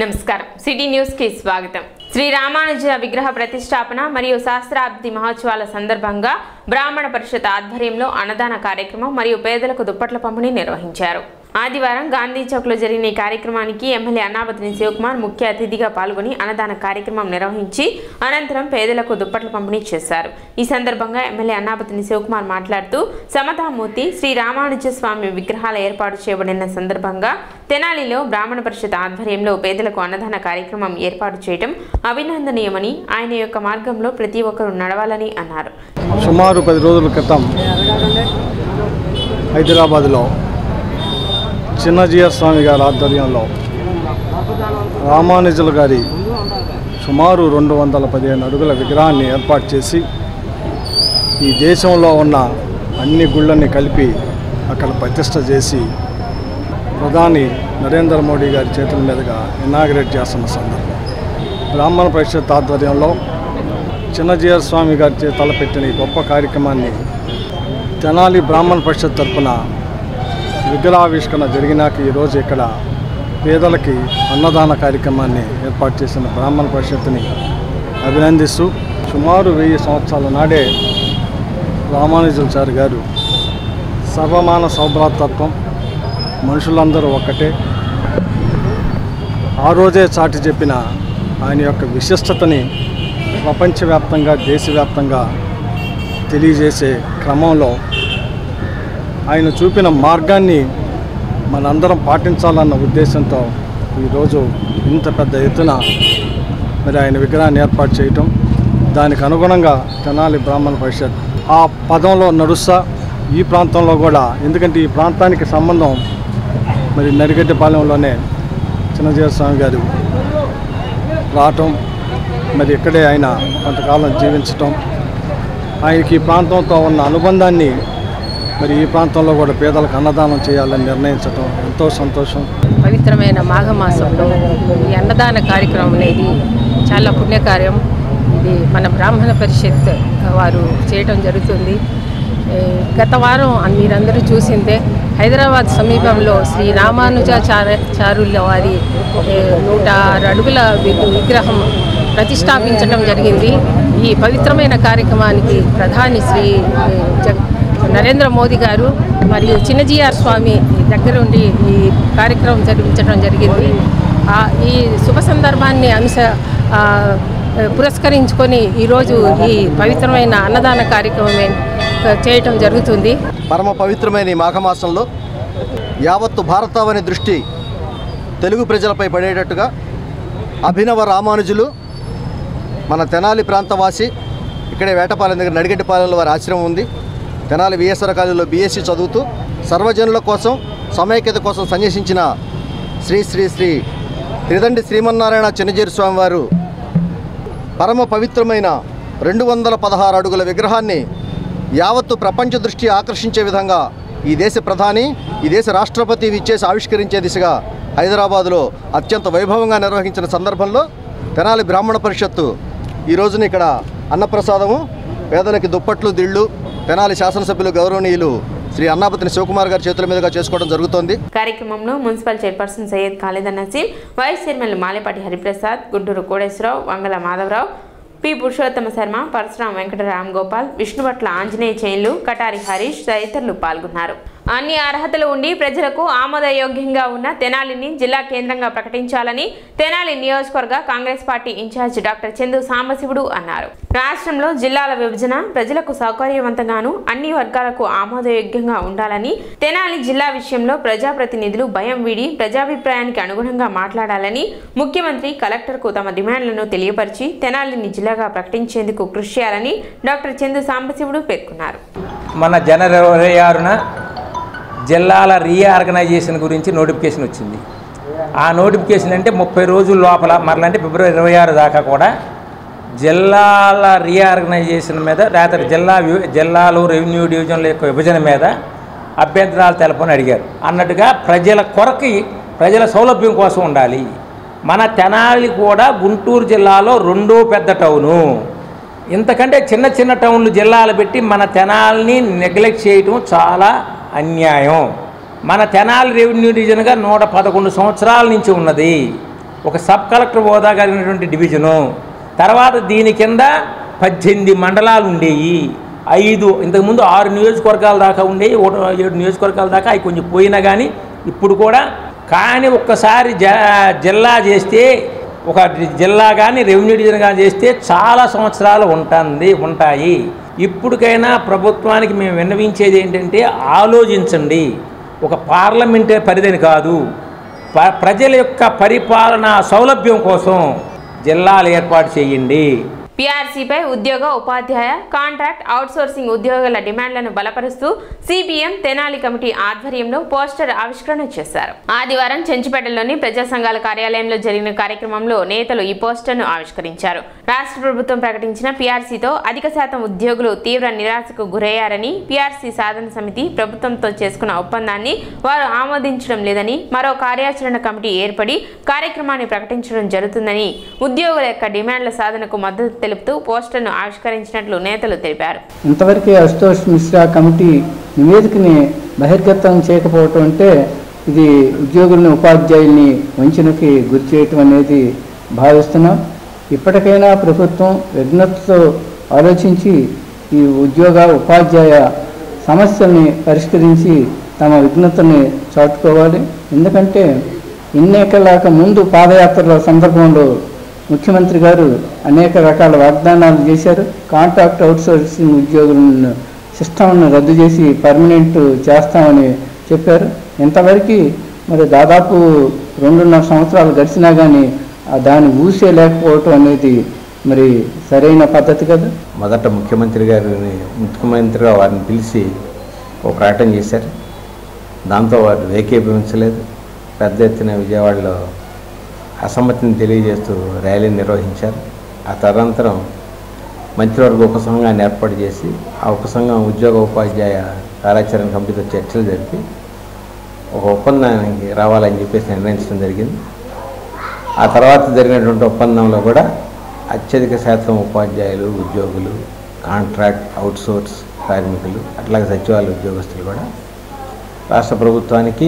నమస్కారం city news కి స్వాగతం శ్రీ రామానుజ విగ్రహ ప్రతిష్టాపన మరియు శాస్త్రాబ్ది మహోత్సవాల సందర్భంగా బ్రాహ్మణ పరిషత్ ఆధ్వర్యంలో అన్నదాన కార్యక్రమం మరియు పేదలకు దుప్పట్ల పంపిణీ నిర్వహించారు ఆదివారం గాంధీ చౌక్ లో జరిగిన ఈ కార్యక్రమానికి ఎమ్మెల్యే అన్నాబతిని శివకుమార్ ముఖ్య అతిథిగా పాల్గొని అన్నదాన కార్యక్రమం నిర్వహించి అనంతరం పేదలకు దుప్పట్ల పంపిణీ చేశారు ఈ సందర్భంగా ఎమ్మెల్యే అన్నాబతిని శివకుమార్ మాట్లాడుతూ సమతామూర్తి శ్రీ రామానుజ స్వామి విగ్రహాల ఏర్పాటు చేయబడిన సందర్భంగా తెనాలిలో బ్రాహ్మణ పరిషత్ ఆధ్వర్యంలో పేదలకు అన్నదాన కార్యక్రమం ఏర్పాటు చేయడం అభినందనీయమని ఆయన యొక్క మార్గంలో ప్రతి ఒక్కరూ నడవాలని అన్నారు సుమారు పది రోజుల క్రితం హైదరాబాద్లో చిన్నజీయ స్వామి గారి ఆధ్వర్యంలో రామానుజుల గారి సుమారు రెండు వందల పదిహేను అడుగుల విగ్రహాన్ని ఏర్పాటు చేసి ఈ దేశంలో ఉన్న అన్ని గుళ్ళని కలిపి అక్కడ ప్రతిష్ట చేసి ప్రధాని నరేంద్ర మోడీ గారి చేతుల మీదుగా ఇనాగ్రేట్ చేస్తున్న సందర్భం బ్రాహ్మణ పరిషత్ ఆధ్వర్యంలో చిన్నజీయ స్వామి గారి చే తలపెట్టిన ఈ గొప్ప కార్యక్రమాన్ని తెనాలి బ్రాహ్మణ పరిషత్ తరపున విగ్రహావిష్కరణ జరిగినాక ఈరోజు ఇక్కడ పేదలకి అన్నదాన కార్యక్రమాన్ని ఏర్పాటు చేసిన బ్రాహ్మణ పరిషత్తుని అభినందిస్తూ సుమారు వెయ్యి సంవత్సరాల నాడే రామానుజాచారి గారు సర్వమాన సౌభ్రాతత్వం మనుషులందరూ ఒక్కటే ఆ రోజే చాటి చెప్పిన ఆయన యొక్క విశిష్టతని ప్రపంచవ్యాప్తంగా దేశవ్యాప్తంగా తెలియజేసే క్రమంలో ఆయన చూపిన మార్గాన్ని మనందరం పాటించాలన్న ఉద్దేశంతో ఈరోజు ఇంత పెద్ద ఎత్తున మరి ఆయన విగ్రహాన్ని ఏర్పాటు చేయటం దానికి అనుగుణంగా తెనాలి బ్రాహ్మణ పరిషత్ ఆ పదంలో నడుస్తా ఈ ప్రాంతంలో కూడా ఎందుకంటే ఈ ప్రాంతానికి సంబంధం మరి నరిగడ్డపాలెంలోనే చిన్నజీవ స్వామి గారు రావటం మరి ఇక్కడే ఆయన కొంతకాలం జీవించటం ఆయనకి ఈ ప్రాంతంతో ఉన్న అనుబంధాన్ని మరి ఈ ప్రాంతంలో కూడా పేదలకు అన్నదానం చేయాలని నిర్ణయించటం ఎంతో సంతోషం పవిత్రమైన మాఘమాసంలో ఈ అన్నదాన కార్యక్రమం అనేది చాలా పుణ్యకార్యం ఇది మన బ్రాహ్మణ పరిషత్ వారు చేయటం జరుగుతుంది ఏ, గత వారం మీరందరూ చూసిందే హైదరాబాద్ సమీపంలో శ్రీ రామానుజాచార్యుల వారి ఏ, నూట ఆరు అడుగుల వి- విగ్రహం ప్రతిష్టాపించడం జరిగింది ఈ పవిత్రమైన కార్యక్రమానికి ప్రధాని శ్రీ ఏ, జగ నరేంద్ర మోదీ గారు మరియు చిన్నజీఆర్ స్వామి దగ్గరుండి ఈ కార్యక్రమం జరిపించడం జరిగింది ఆ, ఈ శుభ సందర్భాన్ని అంశ ఆ, పురస్కరించుకొని ఈరోజు ఈ పవిత్రమైన అన్నదాన కార్యక్రమం చేయటం జరుగుతుంది పరమ పవిత్రమైన ఈ మాఘమాసంలో యావత్తు భారతావని దృష్టి తెలుగు ప్రజలపై పడేటట్టుగా అభినవ రామానుజులు మన తెనాలి ప్రాంతవాసి ఇక్కడే వేటపాలెం దగ్గర నడిగడ్డిపాలెంలో వారి ఆశ్రమం ఉంది తెనాలి విఎస్ఆర్ కాలేజీలో బీఎస్సీ చదువుతూ సర్వజనుల కోసం సమైక్యత కోసం సన్యసించిన శ్రీ శ్రీ శ్రీ త్రిదండి శ్రీమన్నారాయణ చిన్నజీరి స్వామి వారు పరమ పవిత్రమైన రెండు వందల పదహారు అడుగుల విగ్రహాన్ని యావత్తు ప్రపంచ దృష్టి ఆకర్షించే విధంగా ఈ దేశ ప్రధాని ఈ దేశ రాష్ట్రపతి విచ్చేసి ఆవిష్కరించే దిశగా హైదరాబాదులో అత్యంత వైభవంగా నిర్వహించిన సందర్భంలో తెనాలి బ్రాహ్మణ పరిషత్తు ఈ రోజున ఇక్కడ అన్నప్రసాదము పేదలకి దుప్పట్లు దిళ్ళు తెనాలి శాసనసభ్యులు గౌరవనీయులు శ్రీ అన్నాపతిని శివకుమార్ గారి చేతుల మీదుగా చేసుకోవడం జరుగుతోంది కార్యక్రమంలో municipal chairperson Syed Khalid Naseem vice chairman Malepati Hariprasad Guntur Kodeswararao Vangala Madhavarao P Purushottama Sharma Parasuram Venkata Ram Gopal Vishnubhatla Anjaneya చైన్లు కటారి హరీష్ తదితరులు పాల్గొన్నారు అన్ని అర్హతలు ఉండి ప్రజలకు ఆమోదయోగ్యంగా ఉన్న తెనాలిని జిల్లా కేంద్రంగా ప్రకటించాలని తెనాలి నియోజకవర్గ Congress party incharge doctor Chandu Sambasivudu అన్నారు రాష్ట్రంలో జిల్లాల విభజన ప్రజలకు సౌకర్యవంతంగాను అన్ని వర్గాలకు ఆమోదయోగ్యంగా ఉండాలని తెనాలి జిల్లా విషయంలో ప్రజాప్రతినిధులు భయం వీడి ప్రజాభిప్రాయానికి అనుగుణంగా మాట్లాడాలని ముఖ్యమంత్రి కలెక్టర్కు తమ డిమాండ్లను తెలియపరిచి తెనాలిని జిల్లాగా ప్రకటించేందుకు కృషి చేయాలని డాక్టర్ చందు సాంబశివుడు పేర్కొన్నారు మన జనవరి ఇరవై ఆరున జిల్లాల రీఆర్గనైజేషన్ గురించి నోటిఫికేషన్ వచ్చింది ఆ నోటిఫికేషన్ అంటే ముప్పై రోజుల లోపల మరలంటే ఫిబ్రవరి ఇరవై ఆరు దాకా కూడా జిల్లాల రీఆర్గనైజేషన్ మీద లేకపోతే జిల్లా వి- జిల్లాలు రెవెన్యూ డివిజన్ల యొక్క విభజన మీద అభ్యంతరాలు తెలపని అడిగారు అన్నట్టుగా ప్రజల కొరకి ప్రజల సౌలభ్యం కోసం ఉండాలి మన తెనాలి కూడా గుంటూరు జిల్లాలో రెండో పెద్ద టౌను ఇంతకంటే చిన్న చిన్న టౌన్లు జిల్లాలు పెట్టి మన తెనాల్ని నెగ్లెక్ట్ చేయటం చాలా అన్యాయం మన తెనాలి రెవెన్యూ డివిజన్గా నూట పదకొండు సంవత్సరాల నుంచి ఉన్నది ఒక సబ్ కలెక్టర్ హోదా కలిగినటువంటి డివిజను తర్వాత దీని కింద పద్దెనిమిది మండలాలు ఉండేవి ఐదు ఇంతకుముందు ఆరు నియోజకవర్గాల దాకా ఉండేవి ఒకటి ఏడు నియోజకవర్గాల దాకా అవి కొంచెం పోయినా కానీ ఇప్పుడు కూడా కానీ ఒక్కసారి జ జిల్లా చేస్తే ఒక జిల్లా కానీ రెవెన్యూ డివిజన్ కానీ చేస్తే చాలా సంవత్సరాలు ఉంటుంది ఉంటాయి ఇప్పటికైనా ప్రభుత్వానికి మేము విన్నవించేది ఏంటంటే ఆలోచించండి ఒక పార్లమెంటే పరిధిని కాదు ప- ప్రజల యొక్క పరిపాలన సౌలభ్యం కోసం జిల్లాలు ఏర్పాటు చేయండి పీఆర్సీపై ఉద్యోగ ఉపాధ్యాయ కాంట్రాక్ట్ అవుట్సోర్సింగ్ ఉద్యోగుల డిమాండ్లను బలపరుస్తూ సిపిఎం తెనాలి కమిటీ ఆధ్వర్యంలో పోస్టర్ ఆవిష్కరణ చేశారు ఆదివారం చెంచుపేటలోని ప్రజా సంఘాల కార్యాలయంలో జరిగిన కార్యక్రమంలో నేతలు ఈ పోస్టర్ను ఆవిష్కరించారు రాష్ట్ర ప్రభుత్వం ప్రకటించిన పీఆర్సీతో అధిక శాతం ఉద్యోగులు తీవ్ర నిరాశకు గురయ్యారని పీఆర్సీ సాధన సమితి ప్రభుత్వంతో చేసుకున్న ఒప్పందాన్ని వారు ఆమోదించడం లేదని మరో కార్యాచరణ కమిటీ ఏర్పడి కార్యక్రమాన్ని ప్రకటించడం జరుగుతుందని ఉద్యోగుల యొక్క డిమాండ్ల సాధనకు మద్దతు తెలుపుతూ పోస్టర్ను ఆవిష్కరించినట్లు నేతలు తెలిపారు ఇంతవరకే అశుతోష్ మిశ్రా కమిటీ నివేదికని బహిర్గతం చేయకపోవటం అంటే ఇది ఉద్యోగుల్ని ఉపాధ్యాయుల్ని వంచనకి గురి చేయటం అనేది భావిస్తున్నాం ఇప్పటికైనా ప్రభుత్వం విఘ్నతతో ఆలోచించి ఈ ఉద్యోగ ఉపాధ్యాయ సమస్యల్ని పరిష్కరించి తమ విఘ్నతని చాటుకోవాలి ఎందుకంటే ఎన్నికలకు ముందు పాదయాత్రల సందర్భంలో ముఖ్యమంత్రి గారు అనేక రకాల వాగ్దానాలు చేశారు కాంట్రాక్ట్ అవుట్సోర్సింగ్ ఉద్యోగులను సిస్టమ్ను రద్దు చేసి పర్మనెంట్ చేస్తామని చెప్పారు ఇంతవరకు మరి దాదాపు రెండున్నర సంవత్సరాలు గడిచినా కానీ ఆ దాన్ని ఊసే లేకపోవటం అనేది మరి సరైన పద్ధతి కదా మొదట ముఖ్యమంత్రి గారిని ముఖ్యమంత్రిగా వారిని పిలిచి ఒక ప్రకటన చేశారు దాంతో వారు ఏకీభవించలేదు పెద్ద ఎత్తున విజయవాడలో అసమ్మతిని తెలియజేస్తూ ర్యాలీ నిర్వహించారు ఆ తదనంతరం మంత్రివర్గ ఉపసంఘాన్ని ఏర్పాటు చేసి ఆ ఉపసంఘం ఉద్యోగ ఉపాధ్యాయ కార్యాచరణ కమిటీతో చర్చలు జరిపి ఒక ఒప్పందానికి రావాలని చెప్పేసి నిర్ణయించడం జరిగింది ఆ తర్వాత జరిగినటువంటి ఒప్పందంలో కూడా అత్యధిక శాతం ఉపాధ్యాయులు ఉద్యోగులు కాంట్రాక్ట్ అవుట్సోర్స్ కార్మికులు అట్లాగే సచివాలయ ఉద్యోగస్తులు కూడా రాష్ట్ర ప్రభుత్వానికి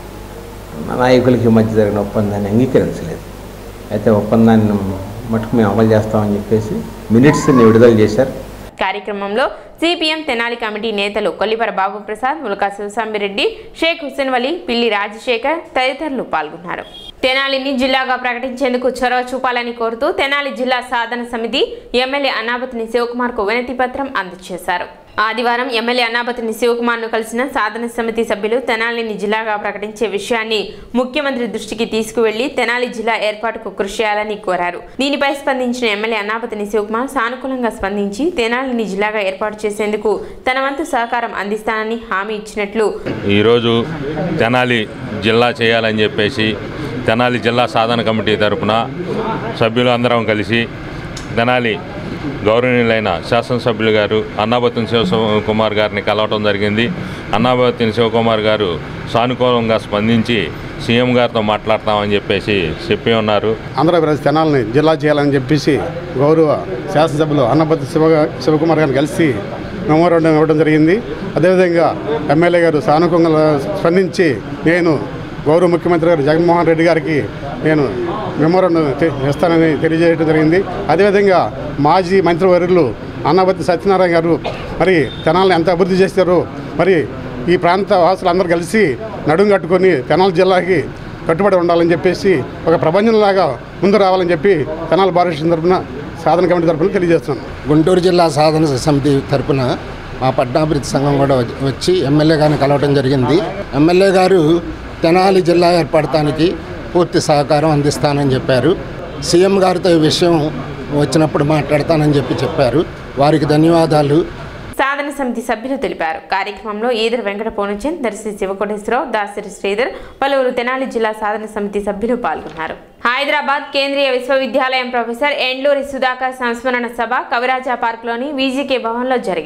నాయకులకి మధ్య జరిగిన ఒప్పందాన్ని అంగీకరించలేదు అయితే ఒప్పందాన్ని మటుకు మేము అమలు చేస్తామని చెప్పేసి మినిట్స్ని విడుదల చేశారు కార్యక్రమంలో సిపిఎం తెనాలి కమిటీ నేతలు కొల్లిపర బాబు ప్రసాద్ ములకా శివసాంబిరెడ్డి షేక్ హుస్సేన్ వలి పిల్లి రాజశేఖర్ తదితరులు పాల్గొన్నారు తెనాలిని జిల్లాగా ప్రకటించేందుకు చొరవ చూపాలని కోరుతూ తెనాలి జిల్లా సాధన సమితి ఎమ్మెల్యే అన్నాబతిని శివకుమార్కు వినతి పత్రం అందజేశారు ఆదివారం ఎమ్మెల్యే అన్నాబతిని శివకుమార్ను కలిసిన సాధన సమితి సభ్యులు తెనాలిని జిల్లాగా ప్రకటించే విషయాన్ని ముఖ్యమంత్రి దృష్టికి తీసుకువెళ్లి తెనాలి జిల్లా ఏర్పాటుకు కృషి చేయాలని కోరారు దీనిపై స్పందించిన ఎమ్మెల్యే అన్నాపతిని శివకుమార్ సానుకూలంగా స్పందించి తెనాలిని జిల్లాగా ఏర్పాటు చేసేందుకు తన వంతు సహకారం అందిస్తానని హామీ ఇచ్చినట్లు ఈరోజు తెనాలి జిల్లా చేయాలని చెప్పేసి తెనాలి జిల్లా సాధన కమిటీ తరపున సభ్యులు అందరం కలిసి తెనాలి గౌరవనీయులైన శాసనసభ్యులు గారు అన్నాబత్తిన శివ కుమార్ గారిని కలవటం జరిగింది అన్నాబత్తిన శివకుమార్ గారు సానుకూలంగా స్పందించి సీఎం గారితో మాట్లాడతామని చెప్పేసి చెప్పి ఉన్నారు ఆంధ్రప్రదేశ్ తెనాలని జిల్లా చేయాలని చెప్పేసి గౌరవ శాసనసభ్యులు అన్నపతి శివ శివకుమార్ గారిని కలిసి మెమోరాండం ఇవ్వడం జరిగింది అదేవిధంగా ఎమ్మెల్యే గారు సానుకూలంగా స్పందించి నేను గౌరవ ముఖ్యమంత్రి గారు జగన్మోహన్ రెడ్డి గారికి నేను మెమోరాండం తె- ఇస్తానని తెలియజేయడం జరిగింది అదేవిధంగా మాజీ మంత్రివర్యులు అన్నపతి సత్యనారాయణ గారు మరి తెనాలను ఎంత అభివృద్ధి చేశారో మరి ఈ ప్రాంత వాసులు అందరూ కలిసి నడుం కట్టుకొని తెనాలి జిల్లాకి కట్టుబడి ఉండాలని చెప్పేసి ఒక ప్రపంచంలాగా ముందు రావాలని చెప్పి తెనాలి భారత తరఫున సాధన కమిటీ తరఫున తెలియజేస్తున్నాను గుంటూరు జిల్లా సాధన సమితి తరపున మా పట్టణాభివృద్ధి సంఘం కూడా వచ్చి- వచ్చి ఎమ్మెల్యే గారిని కలవటం జరిగింది ఎమ్మెల్యే గారు తెనాలి జిల్లా ఏర్పడటానికి పూర్తి సహకారం అందిస్తానని చెప్పారు సీఎం గారితో ఈ విషయం వచ్చినప్పుడు మాట్లాడతానని చెప్పి చెప్పారు వారికి ధన్యవాదాలు సాధన సమితి సభ్యులు తెలిపారు కార్యక్రమంలో ఈదర వెంకట పోనుచంద్ దర్శి శివకోటేశ్వరరావు దాసరి శ్రీధర్ పలువురు తెనాలి జిల్లా సాధన సమితి సభ్యులు పాల్గొన్నారు హైదరాబాద్ కేంద్రీయ విశ్వవిద్యాలయం ప్రొఫెసర్ ఎండ్లూరి సుధాకర్ సంస్మరణ సభ కవిరాజా పార్క్లోని వీజీకే భవన్లో జరిగింది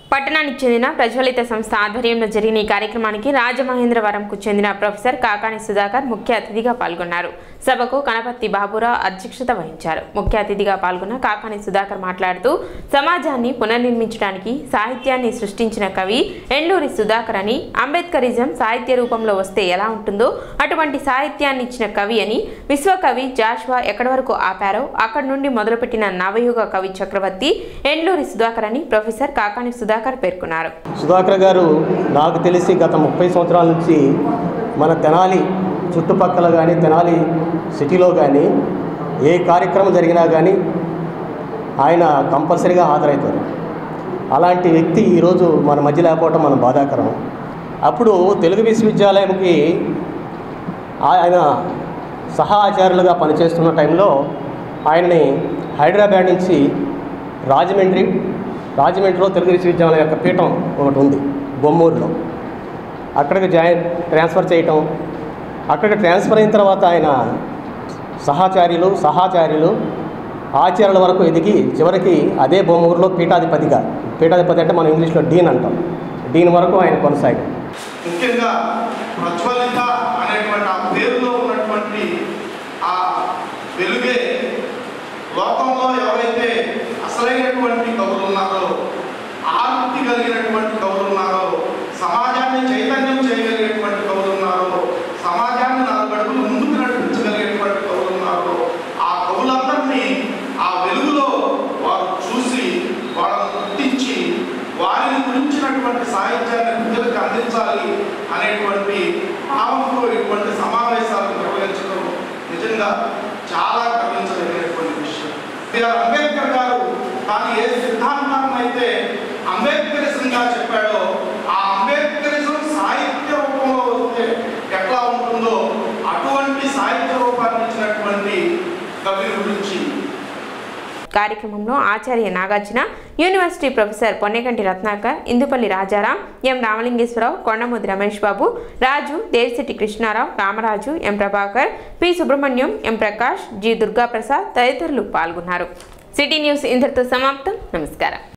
పట్టణానికి చెందిన ప్రజ్వలిత సంస్థ ఆధ్వర్యంలో జరిగిన ఈ కార్యక్రమానికి రాజమహేంద్రవరంకు చెందిన ప్రొఫెసర్ కాకాని సుధాకర్ ముఖ్య అతిథిగా పాల్గొన్నారు సభకు కనపర్తి బాబురావు అధ్యక్షత వహించారు ముఖ్య అతిథిగా పాల్గొన్న కాకాని సుధాకర్ మాట్లాడుతూ సమాజాన్ని పునర్నిర్మించడానికి సాహిత్యాన్ని సృష్టించిన కవి ఎండూరి సుధాకర్ అని అంబేద్కరిజం సాహిత్య రూపంలో వస్తే ఎలా ఉంటుందో అటువంటి సాహిత్యాన్ని ఇచ్చిన కవి అని విశ్వకవి జాష్వా ఎక్కడి వరకు ఆపారో అక్కడి నుండి మొదలుపెట్టిన నవయుగ కవి చక్రవర్తి ఎండ్లూరి సుధాకర్ అని ప్రొఫెసర్ కాకాని సుధాకర్ పేర్కొన్నారు సుధాకర్ గారు నాకు తెలిసి గత ముప్పై సంవత్సరాల నుంచి మన తెనాలి చుట్టుపక్కల కానీ తెనాలి సిటీలో కానీ ఏ కార్యక్రమం జరిగినా కానీ ఆయన కంపల్సరీగా హాజరవుతారు అలాంటి వ్యక్తి ఈరోజు మన మధ్య లేకపోవడం మన బాధాకరం అప్పుడు తెలుగు విశ్వవిద్యాలయంకి ఆయన సహా ఆచార్యులుగా పనిచేస్తున్న టైంలో ఆయన్ని హైదరాబాద్ నుంచి రాజమండ్రి రాజమండ్రిలో తెలుగు విశ్వవిద్యాలయం యొక్క పీఠం ఒకటి ఉంది బొమ్మూరులో అక్కడికి జాయిన్ ట్రాన్స్ఫర్ చేయటం అక్కడికి ట్రాన్స్ఫర్ అయిన తర్వాత ఆయన సహాచార్యులు సహాచార్యులు ఆచార్యుల వరకు ఎదిగి చివరికి అదే బొమ్మూరులో పీఠాధిపతిగా పీఠాధిపతి అంటే మనం ఇంగ్లీష్లో డీన్ అంటాం డీన్ వరకు ఆయన కొనసాగారు ముఖ్యంగా ప్రజ్వలిత అనేటువంటి ఆ పేరులో ఉన్నటువంటి ఆ వెలుగే లోకంలో ఎవరైతే అసలైనటువంటి కవులు ఉన్నారో ఆర్తి కలిగినటువంటి కవులు ఉన్నారో సమాజాన్ని చైతన్యం చేయగలిగినటువంటి కవులు ఉన్నారో సమాజాన్ని నాలుగు అడుగులు ముందుకు నడిపించగలిగినటువంటి కవులు ఉన్నారో ఆ కవులందరినీ ఆ వెలుగులో వారు చూసి వాళ్ళని గుర్తించి వారిని గురించినటువంటి సాహిత్యాన్ని ప్రజలకు అందించాలి అనేటువంటి భావంతో ఇటువంటి సమావేశాలు నిర్వహించడం నిజంగా చాలా గర్వించదగినటువంటి విషయం బిఆర్ అంబేద్కర్ గారు తాను ఏ సిద్ధాంతాన్ని అయితే అంబేద్కరిజంగా చెప్పాడో ఆ అంబేద్కరిజం సాహిత్య రూపంలో వస్తే ఎట్లా ఉంటుందో అటువంటి సాహిత్య రూపాన్ని ఇచ్చినటువంటి కవి గురించి కార్యక్రమంలో Acharya Nagarjuna university professor Ponnekanti Ratnakar Indupalli Rajaram M Ramalingeswararao Kondamudi Ramesh Babu Raju Devisetti Krishnarao Ramaraju M Prabhakar P Subrahmanyam M Prakash G Durgaprasad తదితరులు పాల్గొన్నారు సిటీ న్యూస్ ఇంతటితో సమాప్తం నమస్కారం